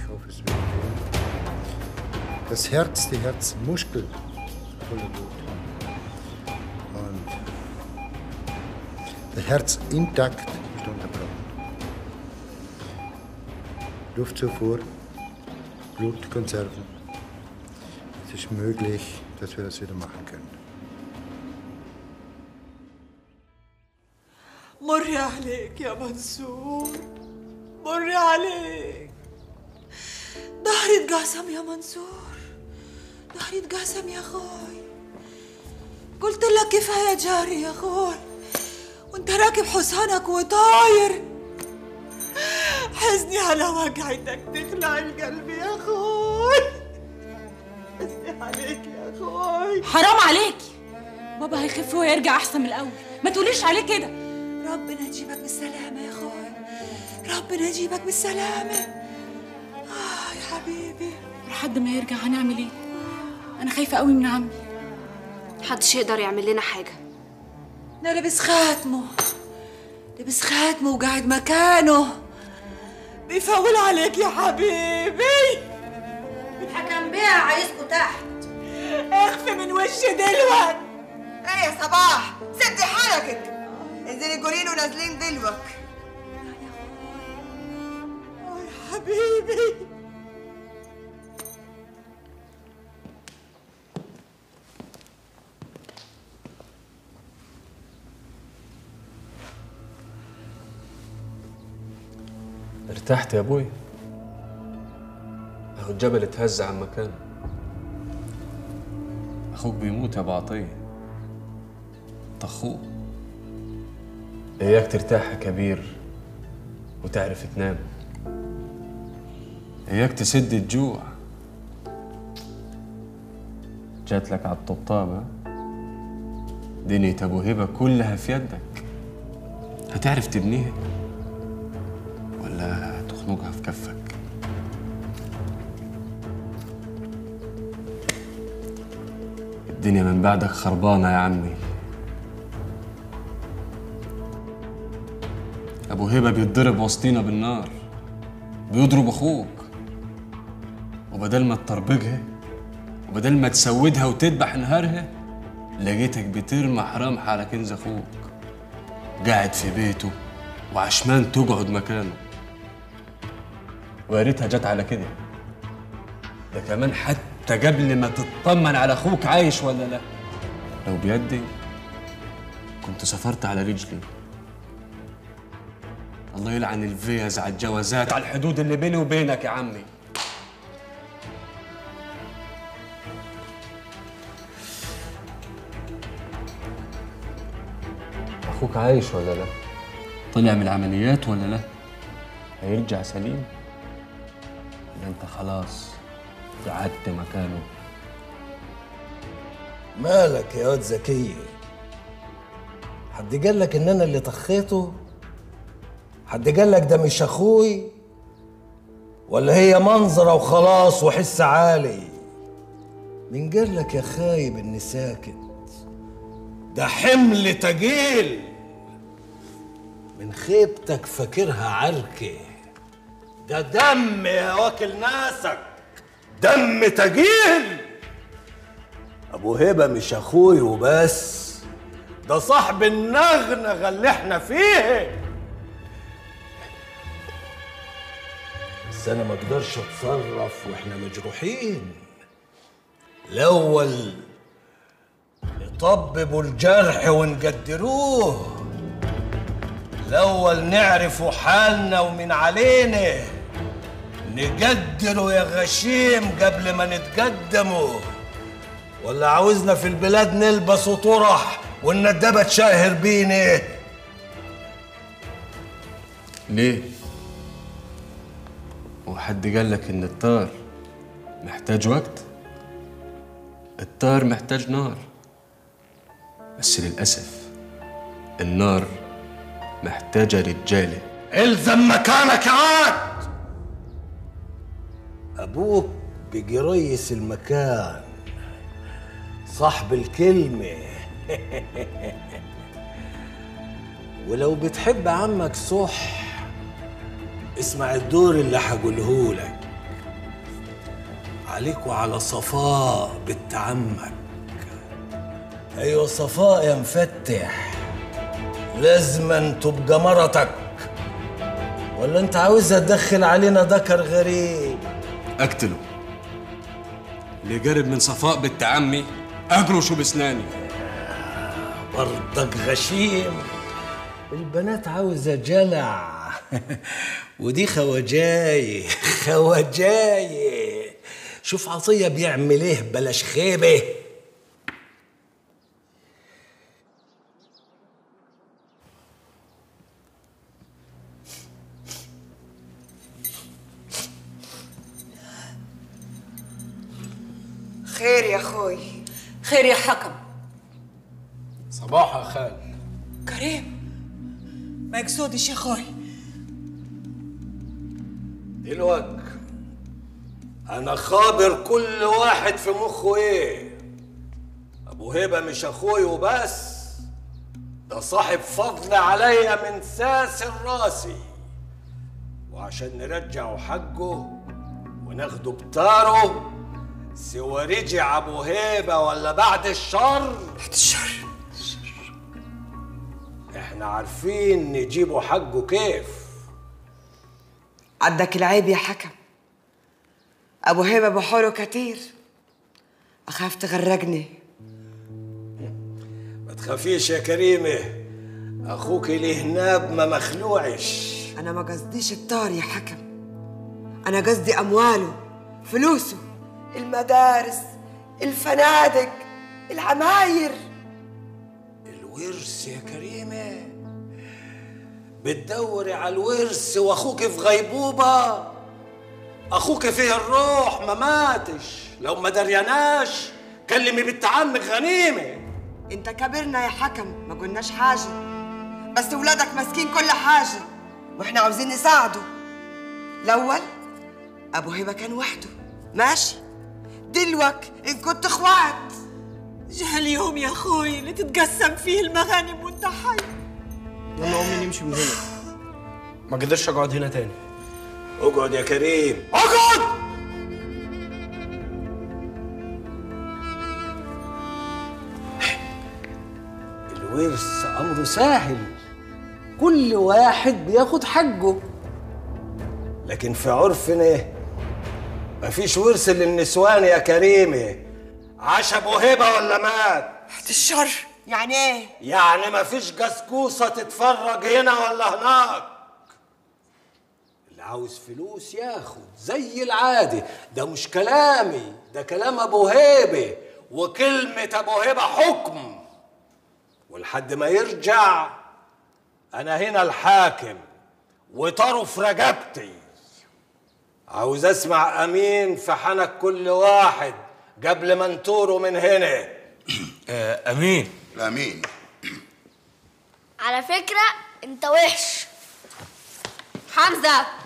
auf, es wird gehen. Das Herz, die Herzmuskel voller Blut. Und der Herz intakt ist unterbrochen. Luftzufuhr, Blutkonserven. Es ist möglich, dass wir das wieder machen können. مري عليك يا منصور مري عليك ظهري اتقاسم يا منصور ظهري اتقاسم يا اخوي قلت لك كفايه جاري يا اخوي وانت راكب حصانك وطاير حزني على وجعتك تخلع القلب يا اخوي حزني عليك يا اخوي حرام عليكي بابا هيخف ويرجع احسن من الاول ما تقوليش عليه كده ربنا يجيبك بالسلامة يا أخوي ربنا يجيبك بالسلامة آه يا حبيبي لحد ما يرجع هنعمل ايه انا خايفه قوي من عمي محدش يقدر يعمل لنا حاجة ده لبس خاتمه لبس خاتمه وقاعد مكانه بيفول عليك يا حبيبي حكم بيها عايزكوا تحت اخفي من وشي دلوقتي ايه يا صباح سدي حركك انزلي قولي له نازلين دلوك آه يا حبيبي ارتحت يا ابوي اهو الجبل اتهز عن مكانه اخوك بيموت يا ابو عطيه انت اخوه اياك ترتاح يا كبير وتعرف تنام اياك تسد الجوع جات لك على الطبطاب ها دنيا ابو هبه كلها في يدك هتعرف تبنيها ولا تخنقها في كفك الدنيا من بعدك خربانة يا عمي أبو هبة بيتضرب وسطينا بالنار بيضرب أخوك وبدل ما تطربجها وبدل ما تسودها وتذبح نهارها لقيتك بترمى حرامها على كنز أخوك قاعد في بيته وعشمان تقعد مكانه ويا ريتها جت على كده ده كمان حتى قبل ما تطمن على اخوك عايش ولا لا لو بيدي كنت سافرت على رجلي الله يلعن الفيز على الجوازات على الحدود اللي بيني وبينك يا عمي اخوك عايش ولا لا طلع من العمليات ولا لا هيرجع سليم ده انت خلاص قعدت مكانه مالك يا واد زكية حد قال لك ان انا اللي طخيته حد قال لك ده مش اخوي ولا هي منظرة وخلاص وحس عالي مين قال لك يا خايب اني ساكت ده حمل تقيل من خيبتك فاكرها عركة ده دم يا واكل ناسك دم تقيل ابو هبه مش اخوي وبس ده صاحب النغنغه اللي احنا فيه بس انا ما اقدرش اتصرف واحنا مجروحين الاول نطببوا الجرح ونقدروه الاول نعرفوا حالنا ومن علينا نقدروا يا غشيم قبل ما نتقدموا ولا عاوزنا في البلاد نلبس طرح والندبة تشاهر بينا ليه وحد قال لك ان الطار محتاج وقت الطار محتاج نار بس للاسف النار محتاجه رجاله الزم مكانك يا عاد ابوك بيجي ريس المكان صاحب الكلمة ولو بتحب عمك صح اسمع الدور اللي هقولهولك عليك وعلى صفاء بنت عمك ايوه صفاء يا مفتح لازما تبقى مرتك ولا انت عاوزها تدخل علينا ذكر غريب اقتله اللي قرب من صفاء بنت عمي اجرشه بسناني برضك غشيم البنات عاوزة جلع ودي خواجاي خواجاي شوف عطية بيعمل ايه بلاش خيبة خير يا اخوي خير يا حكم صباح يا خال كريم ما يقصدش يا اخوي دلوقتي انا خابر كل واحد في مخه ايه ابو هبه مش اخوي وبس ده صاحب فضل عليا من ساسر راسي وعشان نرجعه حقه وناخده بطاره سوى رجع ابو هيبه ولا بعد الشر بعد الشر احنا عارفين نجيبه حقه كيف عندك العيب يا حكم ابو هيبه بحوله كتير اخاف تغرقني ما تخافيش يا كريمه اخوك الهناب ما مخلوعش انا ما قصديش الطار يا حكم انا قصدي امواله فلوسه المدارس الفنادق العماير الورث يا كريمه بتدوري على الورث واخوك في غيبوبه اخوك فيه الروح ما ماتش لو ما درياناش كلمي بنت عمك غنيمه انت كبرنا يا حكم ما قلناش حاجه بس ولادك ماسكين كل حاجه واحنا عاوزين نساعده الاول ابو هبه كان وحده ماشي دلوك ان كنت اخوات جه اليوم يا اخوي اللي تتقسم فيه المغانم وانت حي يلا امي نمشي من هنا ما قدرش اقعد هنا تاني اقعد يا كريم اقعد الورث امره سهل كل واحد بياخد حقه لكن في عرفنا مفيش ورث للنسوان يا كريمه عاش ابو هبه ولا مات بعد الشر يعني ايه يعني مفيش جسكوسة تتفرج هنا ولا هناك اللي عاوز فلوس ياخد زي العادة ده مش كلامي ده كلام أبو هيبة وكلمة أبو هيبة حكم ولحد ما يرجع أنا هنا الحاكم وطاره في رقبتي عاوز أسمع أمين في حنك كل واحد قبل ما نطوره من هنا امين امين على فكرة انت وحش حمزة